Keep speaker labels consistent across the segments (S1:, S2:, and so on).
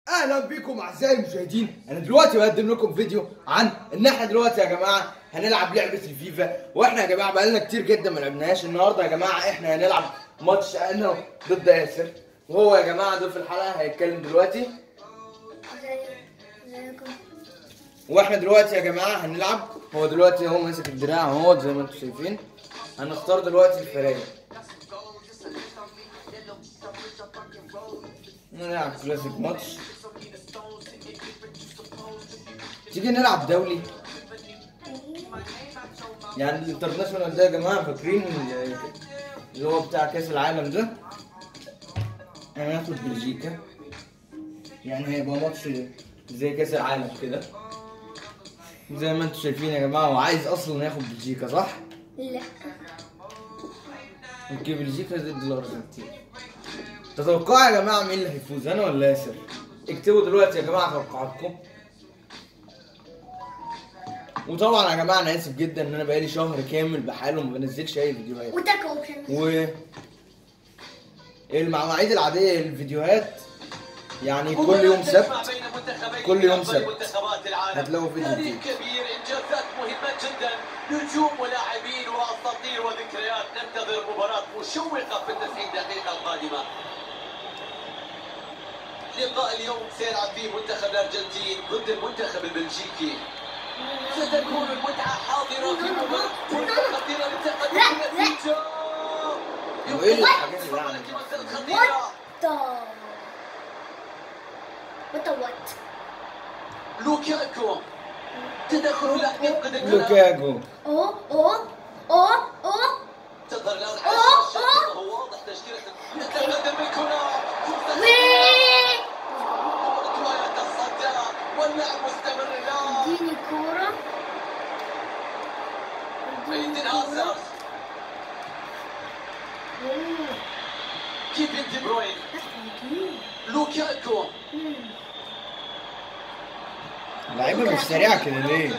S1: اهلا بكم اعزائي المشاهدين انا دلوقتي بقدم لكم فيديو عن ان احنا دلوقتي يا جماعه هنلعب لعبه الفيفا واحنا يا جماعه بقالنا كتير جدا ما لعبناهاش النهارده يا جماعه احنا هنلعب ماتش انا ضد ياسر وهو يا جماعه ده في الحلقه هيتكلم دلوقتي
S2: ازيكم
S1: واحنا دلوقتي يا جماعه هنلعب هو دلوقتي هو ماسك الدراع اهو زي ما انتم شايفين هنختار دلوقتي الفرايق نلعب كلاسيك ماتش تيجي نلعب دولي يعني الانترناشونال ده يا جماعه فاكرين ال- اللي هو بتاع كاس العالم ده هناخد بلجيكا يعني هيبقى ماتش زي كاس العالم كده زي ما انتم شايفين يا جماعه هو عايز اصلا ياخد بلجيكا صح؟
S2: لا
S1: اوكي بلجيكا ضد الارجنتين تتوقعوا يا جماعه مين اللي هيفوز انا ولا ياسر؟ اكتبوا دلوقتي يا جماعه توقعاتكم وطبعا يا جماعه انا اسف جدا ان انا بقالي شهر كامل بحاله ما بنزلش اي فيديوهات
S2: وتاكو اوبشن
S1: و المواعيد العاديه للفيديوهات يعني كل يوم سبت كل يوم سبت. هتلاقوا فيديو
S3: تاريخ
S1: جديد.
S3: كبير انجازات مهمه جدا نجوم ولاعبين واساطير وذكريات ننتظر مباراه مشوقه في التسعين دقيقه القادمه لقاء اليوم سيلعب فيه منتخب الارجنتين ضد المنتخب البلجيكي ستكون المتعه حاضره في مباراه فرصه خطيره للتقدم
S2: لا، لا.
S3: بالنتيجه
S1: وايه الحاجات اللي
S3: فرصة
S1: يعني
S3: خطيره
S2: تا وات وات
S3: لوكاكو تدخل لاعب يفقد الكرة
S1: لوكاجو
S2: اوه اوه اوه اوه
S3: تظهر الان
S2: أوه،
S3: على الشاشة
S2: أوه.
S3: وهو واضح تشكيلة تتقدم بالكرة فرصة
S2: وي
S3: كرة يتصدى واللعب مستمر الان
S2: اديني كورة
S3: ايدن هازارد
S2: مم.
S3: كيفن دي بروين لوكاكو
S2: مم.
S1: اللعيبه مش سريعه كده ليه؟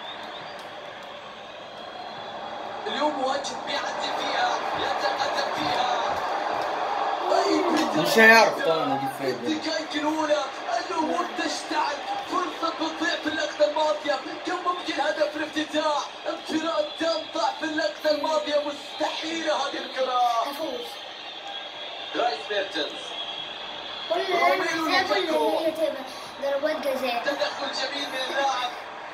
S3: اليوم واجب بيعدي فيها يتقدم فيها اي بداية
S1: مش هيعرف طبعا يجيب فيها جول.
S3: الدقائق الاولى الامور تشتعل فرصه بتضيع في اللقطه الماضيه كان ممكن هدف الافتتاح انفراد تام ضاع في اللقطه الماضيه مستحيله هذه الكره
S2: افوز
S3: رايس ميرتنز
S2: كل اللي انا محتاجه اللي هي تبقى ضربات جزاء
S3: تدخل جميل من اللاعب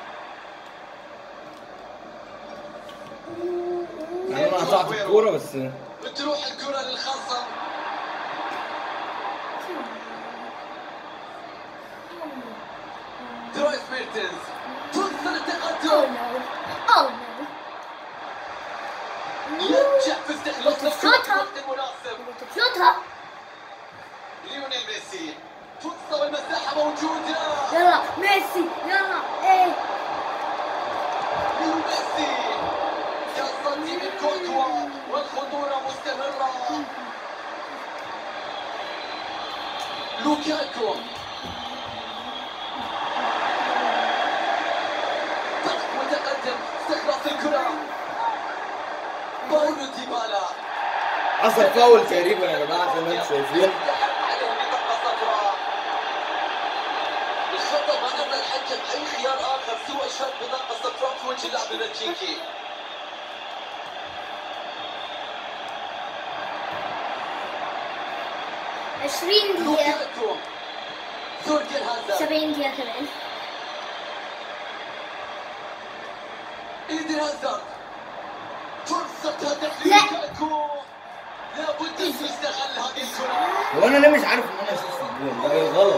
S1: يعني انا قطعت الكوره بس
S3: بتروح الكره للخصم رايس ميرتنز فرصه
S2: اوه
S3: للتقدم
S2: نو اوه نو
S3: ينجح في استخلاص الكره في
S2: وتشوطها.
S3: الوقت المناسب
S2: تفلتها
S3: ليونيل ميسي فرصة والمساحة موجودة
S2: يلا ميسي يلا ايه
S3: ليو ميسي يصطدم من كورتوا والخطورة مستمرة لوكاكو ضغط متقدم استخلاص الكرة باولو ديبالا
S1: حصل فاول تقريبا يا جماعه زي ما انتم شايفين
S3: عليه بطاقة صفراء الخطأ ما أمر الحكم أي خيار آخر سوى إشهار بطاقة صفراء في وجه اللاعب البلجيكي
S2: 20 دقيقة
S3: لوكاكو زورجن هازارد
S2: 70 دقيقة كمان
S3: إيدن هازارد فرصة هدف
S2: لا.
S3: لوكاكو لابد أن تستغل هذه الكرة
S1: هو انا ليه مش عارف ان انا اشوف الجول ده غلط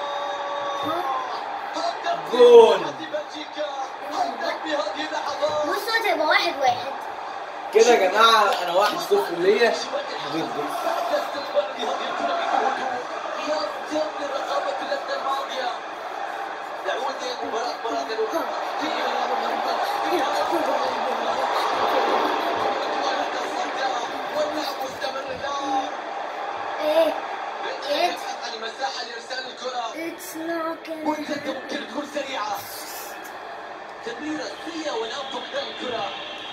S3: هدف
S1: جول.
S3: لمنتخب بلجيكا هدف بهذه اللحظات
S2: بصوا هتبقى واحد واحد
S1: كده يا جماعه انا واحد صفر ليا ضده
S3: بعد استقبال هذه الكرة بهدوء قياس تام للرقابة في اللجنة الماضية نعود للمباراة مرة أخرى واللعب مستمر الآن
S2: ايه
S3: يبحث عن المساحة لإرسال الكرة
S2: اتس نوت
S3: مرتدة ممكن تكون سريعة تمريرة سيئة والآن فقدان الكرة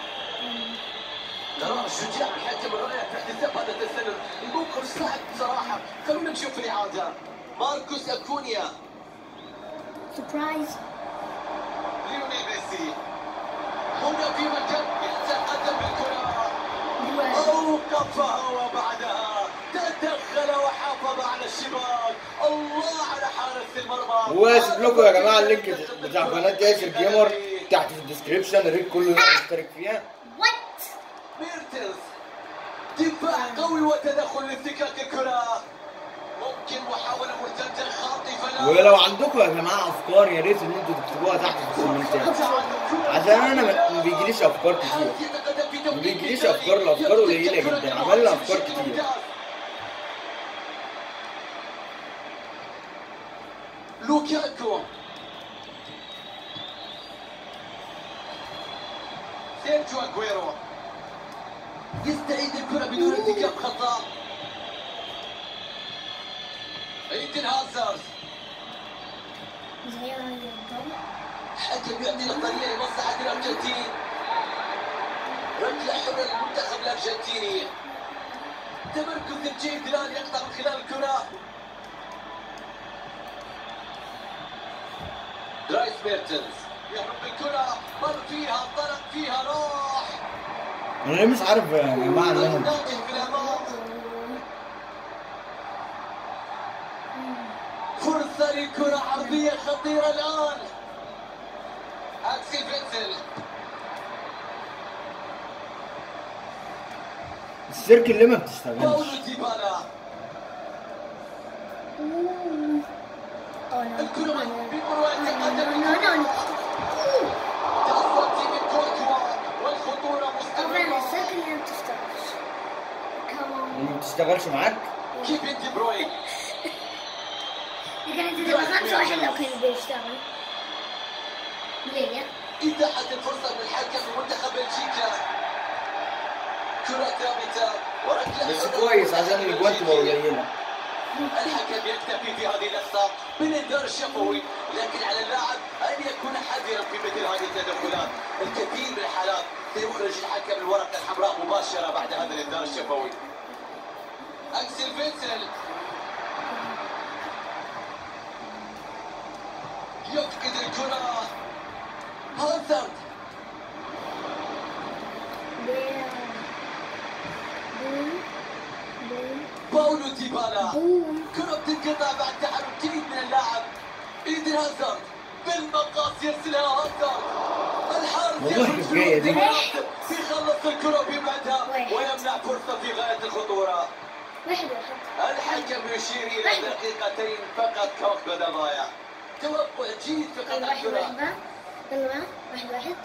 S3: قرار شجاع من حكم الراية في احتساب هذا التسلل الموقف صعب بصراحة خلونا نشوف الإعادة ماركوس اكونيا
S2: سربرايز
S3: ليونيل ميسي هنا في مكان يتقدم بالكرة
S2: دول
S3: أوقفها وبعدها تدخل وحافظ على الشباك الله على حارس المرمى
S1: واسيب لكم يا جماعه اللينك بتاع قناه ياسر جيمر تحت في الديسكربشن يا ريت كله يروح يشترك فيها
S2: وات
S3: ميرتنز دفاع قوي وتدخل لافتكاك الكرة ممكن محاولة مرتدة خاطفة
S1: ولو عندكم يا جماعه افكار يا ريت ان انتوا تكتبوها تحت في الكومنتات عشان انا ما ما بيجيليش افكار كتير
S3: ما
S1: بيجيليش أفكار، الأفكار قليلة جدا. عملنا أفكار كتير.
S3: لوكاكو سيرجيو اجويرو يستعيد الكرة بدون ارتكاب خطأ ايدن هازارد
S2: زي
S3: حكم يعطي نظرية لمصلحة الأرجنتين ركلة حرة للمنتخب الأرجنتيني تمركز جيد الآن يقطع من خلال الكرة درايس ميرتنز يهرب بالكرة مر فيها طلق فيها راح
S1: انا ليه مش عارف يا جماعه ان انا
S3: ناجح في الأمام فرصة لكرة عرضية خطيرة الآن أكسل فيتسل
S1: السيركل ليه ما بتشتغلش
S3: باولو ديبالا الكرة بمروءة تقدم الكرة تأثرت من كورتوا والخطورة
S2: فعلا
S3: مستمرة
S2: السيركل اللي ما بتشتغلش كمان
S1: ما بتشتغلش معاك
S3: كيفن دي بروين
S2: دي كانت تبقى خمسة واحد لو كان بيشتغل ليه؟
S3: إتاحت الفرصة من الحكم لمنتخب بلجيكا كرة ثابتة وركلة
S1: بس
S3: حرة
S1: كويس عشان الاجوان تبقى قليله
S3: الحكم يكتفي في هذه اللحظة بالإنذار الشفوي لكن على اللاعب أن يكون حذرا في مثل هذه التدخلات الكثير من الحالات سيخرج الحكم الورقة الحمراء مباشرة بعد هذا الإنذار الشفوي أكسل فينسل يفقد الكرة هازارد
S2: بوم بوم بوم
S3: باولو ديبالا
S2: بوم
S3: كرة بتنقطع بعد تحرك جيد من اللاعب ايدن هازارد بالمقاس يرسلها هازارد الحارس
S1: والله
S3: يخرج
S1: الجاية دي.
S3: بالوقت يخلص الكرة ويبعدها
S2: واحد.
S3: ويمنع فرصة في غاية الخطورة
S2: واحد واحد
S3: الحكم يشير إلى دقيقتين فقط كوقت بدل ضايع توقع جيد في قطع
S2: واحد
S3: الكرة
S2: واحد بقى يلا واحد واحد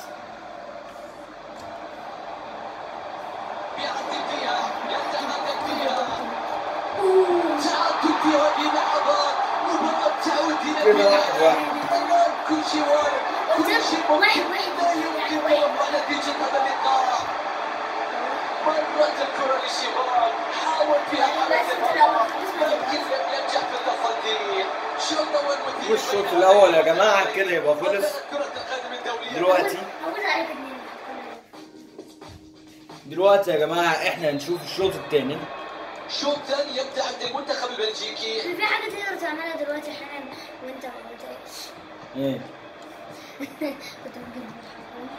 S3: بيعدي فيها يتحرك فيها تعدد في هذه اللحظات مباراة تعود إلى
S1: كده واحد
S3: البداية.
S1: واحد.
S3: الآن كل شيء وارد كل شيء ممكن
S2: واحد واحد.
S3: لا يمكن توقع نتيجة هذا اللقاء مرت الكرة للشباك حاول فيها حارس المرمى لكن لم ينجح في التصدي شوط أول مثير
S1: والشوط الاول يا جماعه كده يبقى خلص
S3: كرة القدم الدولية
S1: دلوقتي
S2: أقول عليك اتنين
S1: دلوقتي يا جماعه احنا هنشوف الشوط الثاني
S3: شوط ثاني يبدأ عند المنتخب البلجيكي
S2: في حاجة تقدر تعملها دلوقتي حالا وانت ما قلتهاش
S1: ايه
S2: كنت ممكن تضحك.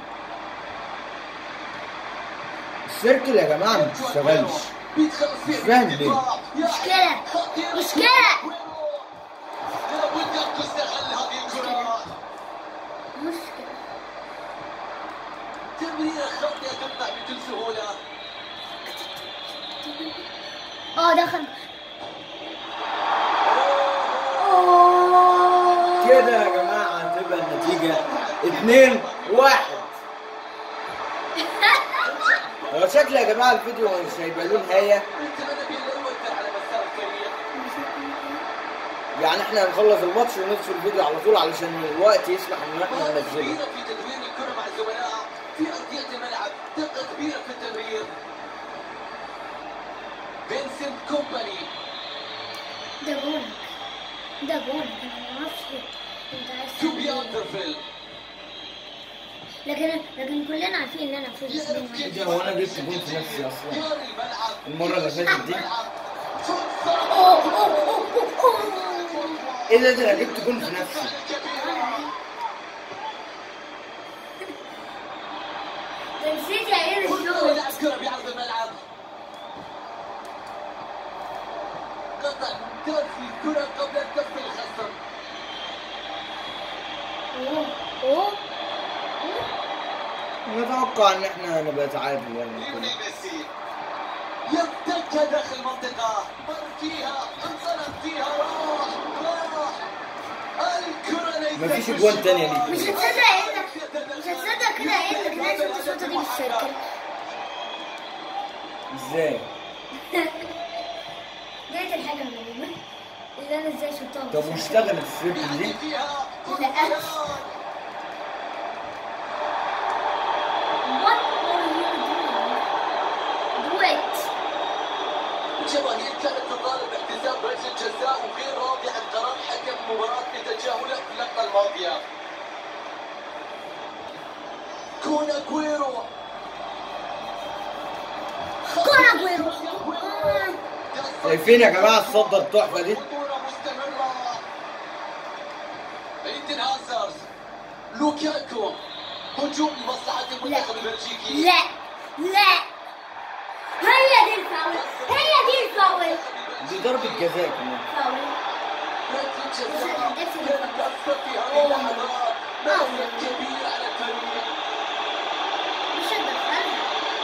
S1: السيركل يا جماعه ما بتشتغلش
S3: بيتخلص فيه
S1: مش فاهم
S3: من
S1: ليه.
S3: الدفاع.
S2: مشكلة.
S3: خطير.
S2: مشكلة.
S3: لابد ان تستغل هذه الكرة
S2: مشكلة
S3: تمريرة خاطئة تقطع بكل سهولة
S2: اه دخل اوه
S1: كده يا جماعه هتبقى النتيجه 2 1 هو شكل يا جماعه الفيديو مش هيبقى له نهايه
S3: نتمنى بالاول على مسار الكريم
S1: يعني احنا هنخلص الماتش ونطفي الفيديو على طول علشان الوقت يسمح ان احنا
S3: مهارة
S1: ننزله
S3: كبيرة في تدوير الكرة مع الزملاء في أرضية الملعب دقة كبيرة في التمرير فينسنت كومباني
S2: ده جونك ده جونك انا ما اعرفش انت عايز تعمل
S3: توبي
S2: ايه
S3: أندرفيلد
S2: لكن لكن كلنا عارفين ان انا فوز
S3: يعرف
S2: اتنين
S3: كيف
S1: ده هو أنا جبت جول في نفسي أصلاً.
S3: يار الملعب
S1: المرة اللي فاتت دي.
S3: الملعب. فرصة
S2: اوه اوه اوه اوه
S1: ايه ده ده انا جبت جون في نفسي
S2: ده نسيت يا ايه
S3: كل
S2: الشغل
S3: يلعب كرة بعرض الملعب قطع ممتاز في الكرة قبل أن تفصل الخصم
S2: اوه اوه
S1: نتوقع ان احنا نبقى تعادل يعني
S3: ليونيل
S1: كده.
S3: ميسي يفتكها داخل المنطقة مر فيها انطلق فيها راح راح الكرة ليست
S1: مفيش أجوان تانية ليك.
S2: مش هتصدق انك مش هتصدق كده انك لازم الشوطه دي بالسيركل
S1: ازاي
S2: ديت الحاجه المهمه اللي انا ازاي شطها
S1: طب
S2: بالسيركل.
S1: واشتغلت السيركل دي
S3: يعدي فيها
S2: لا. What are you doing? Do it.
S3: الجماهير كانت تطالب باحتساب ركلة جزاء وغير راضي عن قرار حكم المباراة بتجاهله في اللقطة الماضية. كون اجويرو
S2: كون اجويرو آه.
S1: شايفين يا جماعه الصدة التحفه دي
S3: خطورة مستمرة. ايدن هازارد لوكاكو هجوم لمصلحة المنتخب البلجيكي.
S2: لا لا هي دي الفاول هي دي الفاول
S1: دي ضربة جزاء كمان
S2: فاول
S3: ركلة جزاء كانت تأثر في هذه اللحظات. مأساة كبير على الفريق.
S2: مش هتدخلها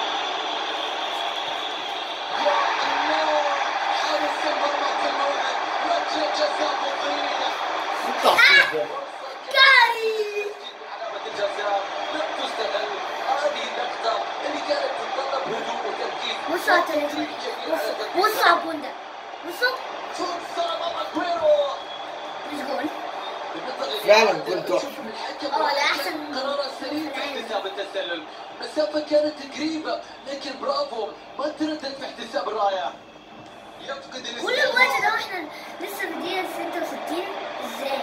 S3: حارس المرمى كالموعد ركلة جزاء مضيئة
S1: التعصيب ده
S2: كاري
S3: علامة الجزاء لم تستغل هذه اللقطة اللي كانت تتطلب هدوء وتركيز
S2: بصوا على التلاتين بصوا بصوا على الجون ده بصوا
S3: فرصة أمام أجويرو
S2: مش جون
S1: فعلا كنت تحفة.
S2: اه، لا، أحسن من
S3: قرار سليم في احتساب التسلل مسافة كانت قريبة لكن برافو ما تردد في احتساب الراية يفقد
S2: كل الوقت ده واحنا لسه في الدقيقة 66 ازاي؟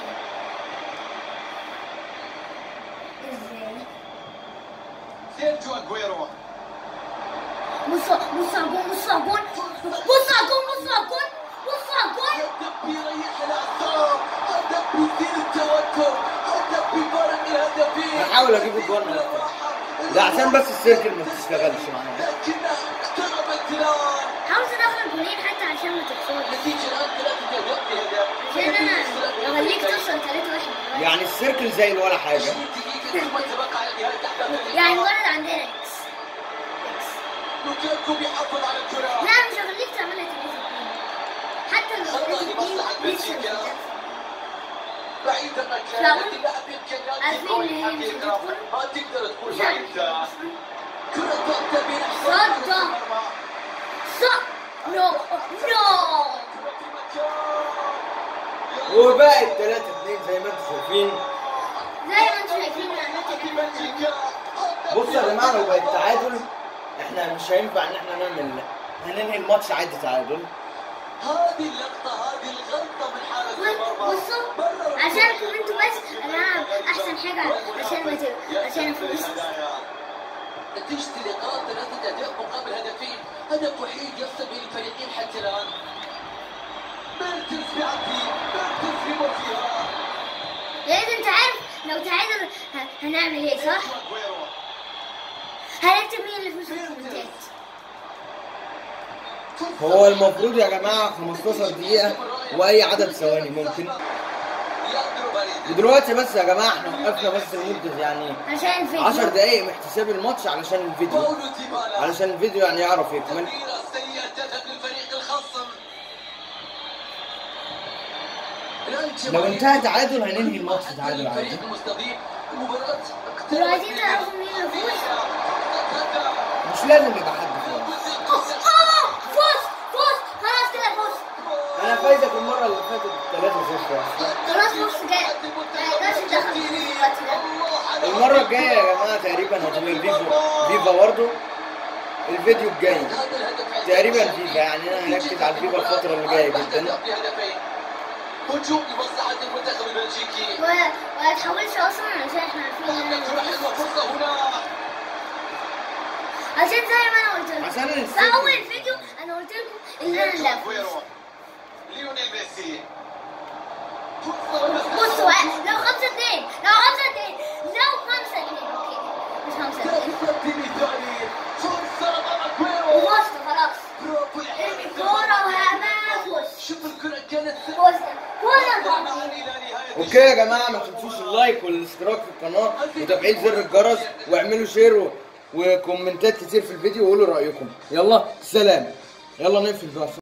S2: ازاي؟
S3: سيرجيو اجويرو
S2: بصوا بصوا على الجون بصوا على الجون بصوا على الجون بصوا على الجون بصوا على الجون
S3: هدف بيريح الاعصاب هدف بيزيد التوتر هدف بيفرق الهدفين
S1: بحاول أجيب الجون من ده عشان بس السيركل ما تشتغلش معانا
S3: لكنها اقتربت الان
S2: عاوز ادخل جولين حتى عشان ما تخسرش
S3: نتيجة الان ثلاثة اهداف بهدف
S2: عشان انا اخليك توصل 3 1
S1: يعني السيركل زي ولا حاجة
S3: 20 دقيقة ثم تبقى على نهاية احداث اللقاء.
S2: يعني ولد عندنا اكس اكس
S3: لوكاكو بيحافظ على الكرة
S2: لا مش هخليك تعملها 3 2 حتى لو
S3: خطأ
S2: 3
S3: لمصلحة
S2: 2 لسه
S3: بلجيكا.
S2: مش
S3: بعيد المكان
S2: لا.
S3: لكن لاعب بامكانيات
S2: عارفين
S3: قوي
S2: إن هي مش
S3: حقيقة
S2: هتدخل؟
S3: ما تقدر تكون
S2: مش عارف.
S3: بعيدة كرة تأتي من
S2: صدق.
S3: أحسن المرمى.
S2: صح نو نو
S3: كرة في مكان.
S1: وباقي التلاتة اتنين زي ما انتم شايفين
S2: زي ما انتم شايفين انا
S3: في بلجيكا هدف
S1: بصوا يا جماعة لو بقت تعادل احنا مش هينفع ان احنا نعمل هننهي الماتش عادي تعادل
S3: هذه اللقطة هذه الغلطة من حارس المرمى
S2: بصوا
S3: برر
S2: عشانكم انتوا بس انا هلعب احسن حاجه عشان ما ت- عشان افوز
S3: نتيجة اللقاء ثلاثة أهداف مقابل هدفين هدف وحيد يفصل بين الفريقين حتى الآن ميرتنز بيعدي ميرتنز بيمر فيها
S2: لان انت عارف لو تعادل ه- هنعمل ايه صح؟
S3: أجويرو.
S2: هنكتب مين اللي فوز في الكومنتات
S1: هو المفروض يا جماعة 15 دقيقة واي عدد ثواني ممكن
S3: لياندرو باريدي.
S1: ودلوقتي بس يا جماعة احنا وقفنا بس لمدة يعني
S2: عشان الفيديو
S1: 10 دقايق من احتساب الماتش علشان الفيديو
S3: باولو ديبالا
S1: علشان الفيديو يعني يعرف يكمل
S3: تمريرة سيئة تذهب للفريق الخصم الآن
S1: لو
S3: الجماهير
S1: انتهى تعادل هننهي الماتش تعادل عادي
S3: الفريق المستضيف المباراة
S2: انتوا عايزين تعرفوا مين اللي فوز؟
S1: مش لازم يبقى حد فايز
S2: اه فوز فوز خلاص كده فوز
S1: انا فايزك المرة اللي فاتت 3 0
S2: خلاص نص جاي ما يقدرش يدخل في الوقت ده
S1: المرة الجاية يا جماعة تقريبا هتبقى فيفا فيفا برضه الفيديو الجاي تقريبا فيفا يعني انا هركز على الفيفا الفترة اللي جاية جدا
S3: هجوم لمصلحة المنتخب البلجيكي
S2: وما يتحولش اصلا عشان احنا عارفين ان
S3: وعندك
S2: انا
S3: رحل وفرصة هنا
S2: عشان زي ما انا قلت لكم
S1: عشان
S2: في
S1: الفيديو-
S2: اول فيديو انا قلت لكم ان انا اللي هفوز
S3: أجويرو. ليونيل ميسي
S2: بصوا لو خمسة اتنين لو خمسة اتنين لو خمسة اتنين اوكي مش خمسة اتنين
S3: تقدم ثاني فرصة امام اجويرو
S2: وبص خلاص
S3: برافو يا
S2: ارمي
S3: حبيبي.
S2: الكورة وهبافوس
S3: شوف الكرة كانت
S2: بص كورة
S3: معا
S2: ضاعت.
S3: الى نهاية
S1: اوكي يا جماعه ما تنسوش اللايك والاشتراك في القناه وتفعيل زر الجرس واعملوا شير و- وكومنتات كتير في الفيديو وقولوا رايكم يلا سلام يلا نقفل بقى